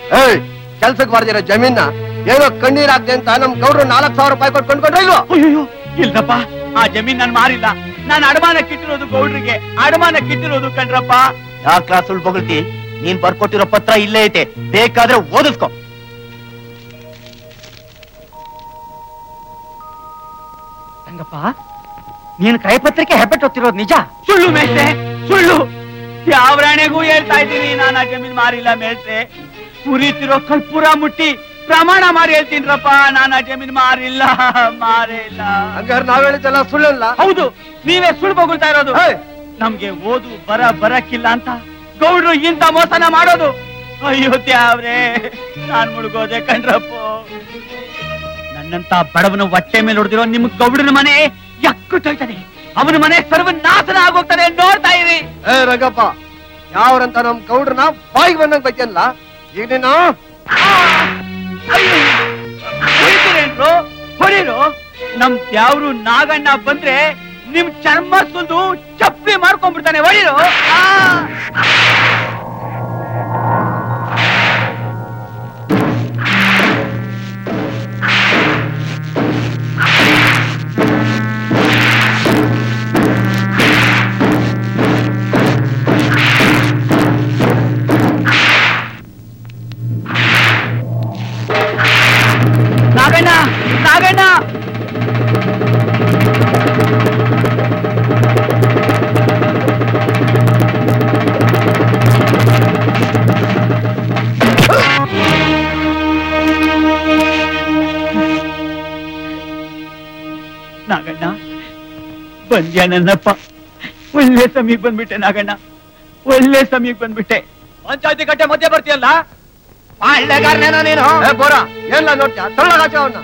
ಏಯ್ ಕೆಲ್ಸಕ್ಕೆ ಬರ್ದಿರೋ ಜಮೀನ ಏನೋ ಕಣ್ಣೀರ್ ಹಾಕ್ದೆ ಅಂತ ನಮ್ ಗೌಡ್ರು ನಾಲ್ಕ್ ಸಾವಿರ ರೂಪಾಯಿ ಕೊಟ್ಟು ಕೊಂಡ್ಕೊಂಡ್ರೆ ಇಲ್ವೋ ಅಯ್ಯೋ ಇಲ್ರಪ್ಪ ಆ ಜಮೀನ್ ನಾನು ಮಾರಿಲ್ಲ ನಾನು ಅಡಮಾನ ಕಿಟ್ಟಿರೋದು ಗೌಡ್ರಿಗೆ ಅಡಮಾನ ಕಿಟ್ಟಿರೋದು ಕಣ್ರಪ್ಪ ಯಾವ ಕ್ಲಾಸ್ ಸುಳ್ಳು ಬಗಳ್ತಿ ನೀನ್ ಬರ್ಕೊಟ್ಟಿರೋ ಪತ್ರ ಇಲ್ಲೇ ಐತೆ ಬೇಕಾದ್ರೆ ಓದಿಸ್ಕೊ ರಂಗಪ್ಪ ನೀನ್ ಕೈಪತ್ರಿಕೆ ಹೆಬ್ಬೆಟ್ಟು ಹೊತ್ತಿರೋದು ನಿಜ ಸುಳ್ಳು ಮೇಷ್ಟ್ರೆ ಸುಳ್ಳು ಯಾವ ರಾಣೆಗೂ ಹೇಳ್ತಾ ಇದ್ದೀನಿ ನಾನು ಆ ಜಮೀನ್ ಮಾರಿಲ್ಲ ಮೇಷ್ಟ್ರೆ ಉರಿತಿರೋ ಕರ್ಪೂರ ಮುಟ್ಟಿ ಪ್ರಮಾಣ ಮಾಡಿ ಹೇಳ್ತೀನ್ರಪ್ಪ ನಾನು ಆ ಜಮೀನ್ ಮಾರಿಲ್ಲ ಮಾರಿಲ್ಲ ಹಂಗಾರೆ ನಾವ್ ಹೇಳಿದ್ದೆಲ್ಲ ಸುಳ್ಳಲ್ಲ ಹೌದು ನೀವೇ ಸುಳ್ಳು ಬಗುಳ್ತಾ ಇರೋದು ಏಯ್! ನಮ್ಗೆ ಓದು ಬರ ಬರಕ್ಕಿಲ್ಲ ಅಂತ ಗೌಡ್ರು ಇಂಥ ಮೋಸನ ಮಾಡೋದು ಅಯ್ಯೋ ತ್ಯಾವ್ರೆ ನಾನ್ ಮುಳುಗೋದೆ ಕಣ್ರಪ್ಪ ನನ್ನಂತ ಬಡವನ ಹೊಟ್ಟೆ ಮೇಲೆ ಹೊಡೆದಿರೋ ನಿಮ್ ಗೌಡನ ಮನೆ ಯಕ್ಕುಟ್ಟೋಯ್ತಾನೆ ಅವನ ಮನೆ ಸರ್ವನಾಶನ ಆಗೋಗ್ತಾನೆ ನೋಡ್ತಾ ಇರಿ ಏ ರಂಗಪ್ಪ ಯಾವ್ರಂತ ನಮ್ ಗೌಡ್ರನ್ನ ಬಾಯಿಗೆ ಬಂದಂಗ್ ಬೈತಲ್ಲ ಈಗ ನೀನು ಹೊಡಿತೀರೇನ್ರು ಹೊಡೀರು ನಮ್ ತ್ಯಾವ್ರು ನಾಗಣ್ಣ ಬಂದ್ರೆ ನಿಮ್ ಚರ್ಮ ಸುಲ್ದು ಚಪ್ಪಿ ಮಾಡ್ಕೊಂಡ್ಬಿಡ್ತಾನೆ ಹೊಡೀರು ಆ! ನಾಗಣ್ಣ ನಾಗಣ್ಣ ನಾಗಣ್ಣ ಬಂದ್ಯಾ ನನ್ನಪ್ಪ ಒಳ್ಳೆ ಸಮಯಕ್ಕೆ ಬಂದ್ಬಿಟ್ಟೆ ನಾಗಣ್ಣ ಒಳ್ಳೆ ಸಮಯಕ್ಕೆ ಬಂದ್ಬಿಟ್ಟೆ ಪಂಚಾಯತಿ ಕಟ್ಟೆ ಮಧ್ಯೆ ಬರ್ತೀಯಲ್ಲ ಪಾಳ್ಯಗಾರನೇನೋ ನೀನು ಏ ಬೋರ ಎಲ್ಲ ನೋಡ್ತೀಯ ತೊಳ್ಳಗಾಚ ಅವನ್ನ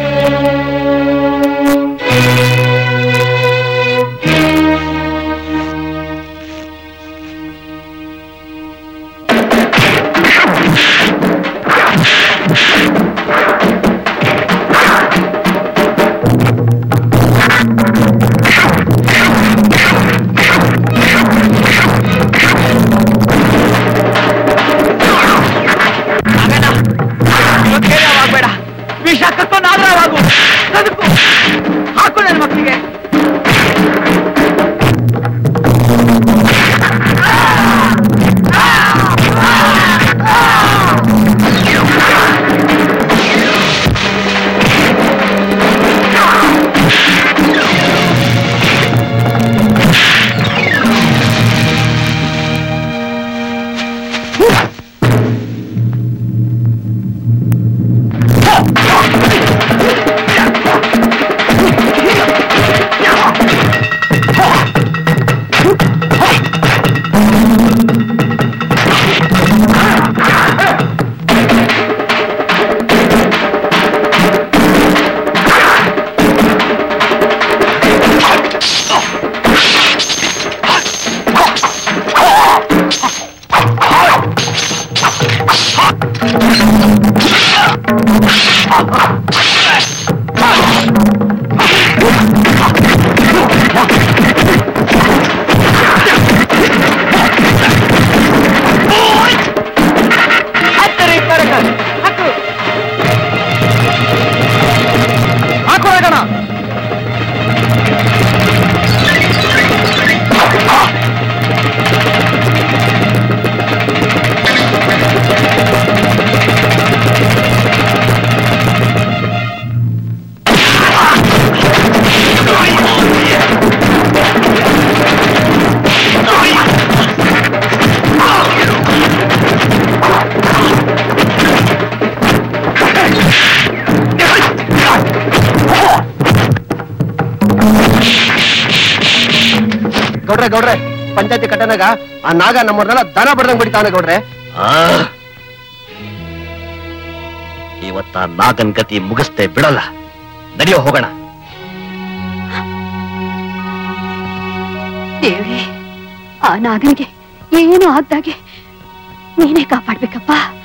ಆಗಬೇಡ ವಿಷ ಕತ್ತೋ ನಾಗರಾವಾಗು ಬದುಕು ಹಾಕು ನನ್ನ ಮಕ್ಕಳಿಗೆ ಹತ್ತರಿ ಕರಕ ಹಾಕು ಹಾಕು ರಾಗಣ ಗೌಡ್ರೆ ಗೌಡ್ರೆ ಪಂಚಾಯತಿ ಕಟ್ಟನಾಗ ಆ ನಾಗ ನಮ್ಮವ್ರನ್ನೆಲ್ಲ ದನ ಬಡ್ದಂಗ್ ಬಿಡ್ತಾವನೆ ಗೌಡ್ರೆ ಆ? ಇವತ್ತ ನಾಗನ್ ಗತಿ ಮುಗಿಸ್ತೇ ಬಿಡಲ್ಲ ನಡೆಯೋ ಹೋಗೋಣ ದೇವ್ರಿ ಆ ನಾಗನಿಗೆ ಏನು ಆಗ್ದಾಗೆ ನೀನೇ ಕಾಪಾಡ್ಬೇಕಪ್ಪ